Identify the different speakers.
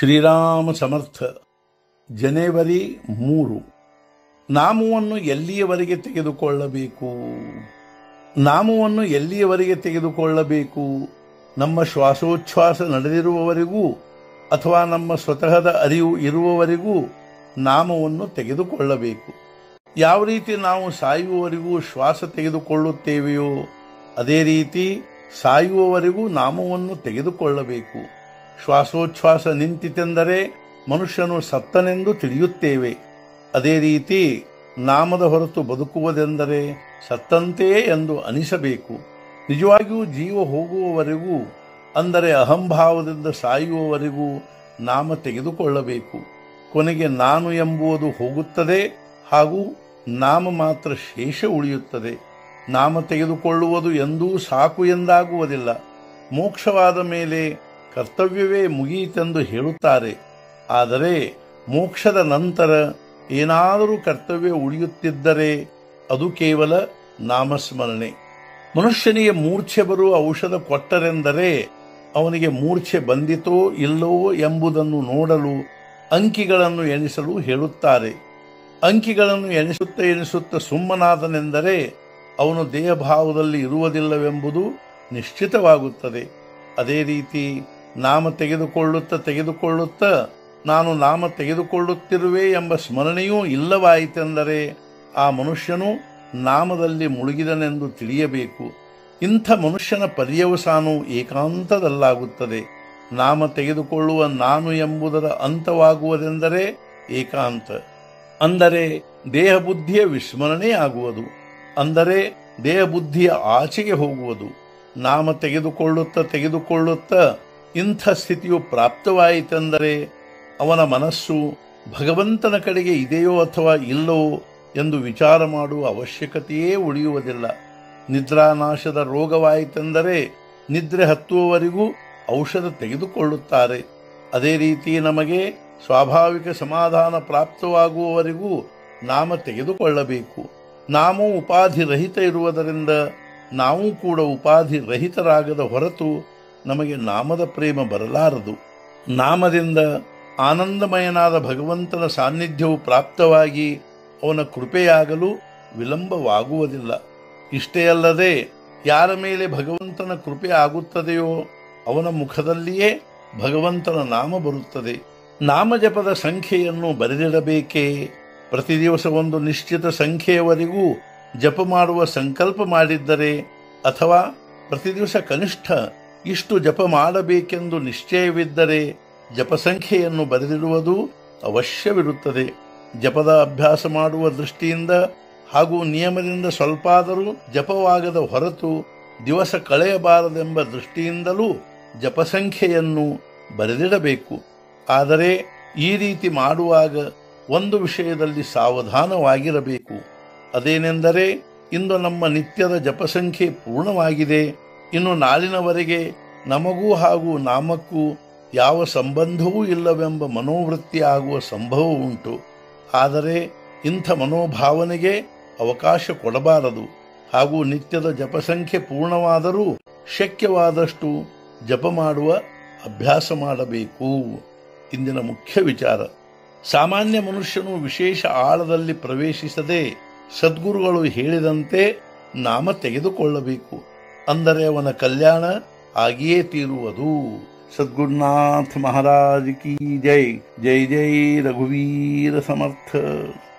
Speaker 1: ಶ್ರೀರಾಮ ಸಮರ್ಥ ಜನವರಿ ಮೂರು ನಾಮವನ್ನು ಎಲ್ಲಿಯವರೆಗೆ ತೆಗೆದುಕೊಳ್ಳಬೇಕು ನಾಮವನ್ನು ಎಲ್ಲಿಯವರೆಗೆ ತೆಗೆದುಕೊಳ್ಳಬೇಕು ನಮ್ಮ ಶ್ವಾಸೋಚ್ಛ್ವಾಸ ನಡೆದಿರುವವರೆಗೂ ಅಥವಾ ನಮ್ಮ ಸ್ವತಃದ ಅರಿವು ಇರುವವರೆಗೂ ನಾಮವನ್ನು ತೆಗೆದುಕೊಳ್ಳಬೇಕು ಯಾವ ರೀತಿ ನಾವು ಸಾಯುವವರೆಗೂ ಶ್ವಾಸ ತೆಗೆದುಕೊಳ್ಳುತ್ತೇವೆಯೋ ಅದೇ ರೀತಿ ಸಾಯುವವರೆಗೂ ನಾಮವನ್ನು ತೆಗೆದುಕೊಳ್ಳಬೇಕು ಶ್ವಾಸೋಚ್ಛ್ವಾಸ ನಿಂತಿತೆಂದರೆ ಮನುಷ್ಯನು ಸತ್ತನೆಂದು ತಿಳಿಯುತ್ತೇವೆ ಅದೇ ರೀತಿ ನಾಮದ ಹೊರತು ಬದುಕುವುದೆಂದರೆ ಸತ್ತಂತೆ ಎಂದು ಅನಿಸಬೇಕು ನಿಜವಾಗಿಯೂ ಜೀವ ಹೋಗುವವರೆಗೂ ಅಂದರೆ ಅಹಂಭಾವದಿಂದ ಸಾಯುವವರೆಗೂ ನಾಮ ತೆಗೆದುಕೊಳ್ಳಬೇಕು ಕೊನೆಗೆ ನಾನು ಎಂಬುವುದು ಹೋಗುತ್ತದೆ ಹಾಗೂ ನಾಮ ಮಾತ್ರ ಶೇಷ ಉಳಿಯುತ್ತದೆ ನಾಮ ತೆಗೆದುಕೊಳ್ಳುವುದು ಎಂದೂ ಸಾಕು ಎಂದಾಗುವುದಿಲ್ಲ ಮೋಕ್ಷವಾದ ಮೇಲೆ ಕರ್ತವ್ಯವೇ ಮುಗಿಯಿತೆಂದು ಹೇಳುತ್ತಾರೆ ಆದರೆ ಮೋಕ್ಷದ ನಂತರ ಏನಾದರೂ ಕರ್ತವ್ಯ ಉಳಿಯುತ್ತಿದ್ದರೆ ಅದು ಕೇವಲ ನಾಮಸ್ಮರಣೆ ಮನುಷ್ಯನಿಗೆ ಮೂರ್ಛೆ ಬರುವ ಔಷಧ ಕೊಟ್ಟರೆಂದರೆ ಅವನಿಗೆ ಮೂರ್ಛೆ ಬಂದಿತೋ ಇಲ್ಲವೋ ಎಂಬುದನ್ನು ನೋಡಲು ಅಂಕಿಗಳನ್ನು ಎಣಿಸಲು ಹೇಳುತ್ತಾರೆ ಅಂಕಿಗಳನ್ನು ಎಣಿಸುತ್ತ ಎಣಿಸುತ್ತ ಸುಮ್ಮನಾದನೆಂದರೆ ಅವನು ದೇಹಭಾವದಲ್ಲಿ ಇರುವುದಿಲ್ಲವೆಂಬುದು ನಿಶ್ಚಿತವಾಗುತ್ತದೆ ಅದೇ ರೀತಿ ನಾಮ ತೆಗೆದುಕೊಳ್ಳುತ್ತ ತೆಗೆದುಕೊಳ್ಳುತ್ತ ನಾನು ನಾಮ ತೆಗೆದುಕೊಳ್ಳುತ್ತಿರುವೆ ಎಂಬ ಸ್ಮರಣೆಯೂ ಇಲ್ಲವಾಯಿತೆಂದರೆ ಆ ಮನುಷ್ಯನು ನಾಮದಲ್ಲಿ ಮುಳುಗಿದನೆಂದು ತಿಳಿಯಬೇಕು ಇಂಥ ಮನುಷ್ಯನ ಪರ್ಯವಸಾನವು ಏಕಾಂತದಲ್ಲಾಗುತ್ತದೆ ನಾಮ ತೆಗೆದುಕೊಳ್ಳುವ ನಾನು ಎಂಬುದರ ಅಂತವಾಗುವುದೆಂದರೆ ಏಕಾಂತ ಅಂದರೆ ದೇಹ ಬುದ್ಧಿಯ ವಿಸ್ಮರಣೆಯಾಗುವುದು ಅಂದರೆ ದೇಹ ಬುದ್ಧಿಯ ಆಚೆಗೆ ಹೋಗುವುದು ನಾಮ ತೆಗೆದುಕೊಳ್ಳುತ್ತ ತೆಗೆದುಕೊಳ್ಳುತ್ತ ಇಂಥ ಸ್ಥಿತಿಯು ಪ್ರಾಪ್ತವಾಯಿತೆಂದರೆ ಅವನ ಮನಸ್ಸು ಭಗವಂತನ ಕಡೆಗೆ ಇದೆಯೋ ಅಥವಾ ಇಲ್ಲವೋ ಎಂದು ವಿಚಾರ ಮಾಡುವ ಅವಶ್ಯಕತೆಯೇ ಉಳಿಯುವುದಿಲ್ಲ ನಿದ್ರಾನಾಶದ ರೋಗವಾಯಿತೆಂದರೆ ನಿದ್ರೆ ಹತ್ತುವವರೆಗೂ ಔಷಧ ತೆಗೆದುಕೊಳ್ಳುತ್ತಾರೆ ಅದೇ ರೀತಿ ನಮಗೆ ಸ್ವಾಭಾವಿಕ ಸಮಾಧಾನ ಪ್ರಾಪ್ತವಾಗುವವರೆಗೂ ನಾಮ ತೆಗೆದುಕೊಳ್ಳಬೇಕು ನಾಮೂ ಉಪಾಧಿ ರಹಿತ ಇರುವುದರಿಂದ ನಾವು ಕೂಡ ಉಪಾಧಿ ರಹಿತರಾಗದ ಹೊರತು ನಮಗೆ ನಾಮದ ಪ್ರೇಮ ಬರಲಾರದು ನಾಮದಿಂದ ಆನಂದಮಯನಾದ ಭಗವಂತನ ಸಾನ್ನಿಧ್ಯವು ಪ್ರಾಪ್ತವಾಗಿ ಅವನ ಕೃಪೆಯಾಗಲು ವಿಳಂಬವಾಗುವುದಿಲ್ಲ ಇಷ್ಟೇ ಅಲ್ಲದೆ ಯಾರ ಮೇಲೆ ಭಗವಂತನ ಕೃಪೆ ಆಗುತ್ತದೆಯೋ ಅವನ ಮುಖದಲ್ಲಿಯೇ ಭಗವಂತನ ನಾಮ ಬರುತ್ತದೆ ನಾಮಜಪದ ಸಂಖ್ಯೆಯನ್ನು ಬರೆದಿಡಬೇಕೇ ಪ್ರತಿ ದಿವಸ ಒಂದು ನಿಶ್ಚಿತ ಸಂಖ್ಯೆಯವರೆಗೂ ಜಪ ಮಾಡುವ ಸಂಕಲ್ಪ ಮಾಡಿದ್ದರೆ ಅಥವಾ ಪ್ರತಿ ದಿವಸ ಕನಿಷ್ಠ ಇಷ್ಟು ಜಪ ಮಾಡಬೇಕೆಂದು ನಿಶ್ಚಯವಿದ್ದರೆ ಜಪ ಸಂಖ್ಯೆಯನ್ನು ಬರೆದಿಡುವುದು ಅವಶ್ಯವಿರುತ್ತದೆ ಜಪದ ಅಭ್ಯಾಸ ಮಾಡುವ ದೃಷ್ಟಿಯಿಂದ ಹಾಗೂ ನಿಯಮದಿಂದ ಸ್ವಲ್ಪಾದರೂ ಜಪವಾಗದ ಹೊರತು ದಿವಸ ಕಳೆಯಬಾರದೆಂಬ ದೃಷ್ಟಿಯಿಂದಲೂ ಜಪಸಂಖ್ಯೆಯನ್ನು ಬರೆದಿಡಬೇಕು ಆದರೆ ಈ ರೀತಿ ಮಾಡುವಾಗ ಒಂದು ವಿಷಯದಲ್ಲಿ ಸಾವಧಾನವಾಗಿರಬೇಕು ಅದೇನೆಂದರೆ ಇಂದು ನಮ್ಮ ನಿತ್ಯದ ಜಪಸಂಖ್ಯೆ ಪೂರ್ಣವಾಗಿದೆ ಇನ್ನು ನಾಳಿನವರೆಗೆ ನಮಗೂ ಹಾಗೂ ನಾಮಕ್ಕೂ ಯಾವ ಸಂಬಂಧವೂ ಇಲ್ಲವೆಂಬ ಮನೋವೃತ್ತಿ ಆಗುವ ಸಂಭವ ಉಂಟು ಆದರೆ ಇಂಥ ಮನೋಭಾವನೆಗೆ ಅವಕಾಶ ಕೊಡಬಾರದು ಹಾಗೂ ನಿತ್ಯದ ಜಪಸಂಖ್ಯೆ ಪೂರ್ಣವಾದರೂ ಶಕ್ಯವಾದಷ್ಟು ಜಪ ಮಾಡುವ ಅಭ್ಯಾಸ ಮಾಡಬೇಕು ಇಂದಿನ ಮುಖ್ಯ ವಿಚಾರ ಸಾಮಾನ್ಯ ಮನುಷ್ಯನು ವಿಶೇಷ ಆಳದಲ್ಲಿ ಪ್ರವೇಶಿಸದೆ ಸದ್ಗುರುಗಳು ಹೇಳಿದಂತೆ ನಾಮ ತೆಗೆದುಕೊಳ್ಳಬೇಕು ಅಂದರೆ ಅವನ ಕಲ್ಯಾಣ ಆಗಿಯೇ ತೀರುವುದು ಸದ್ಗುರುನಾಥ ಮಹಾರಾಜ್ ಕಿ ಜೈ ಜೈ ಜೈ ರಘುವೀರ ಸಮರ್ಥ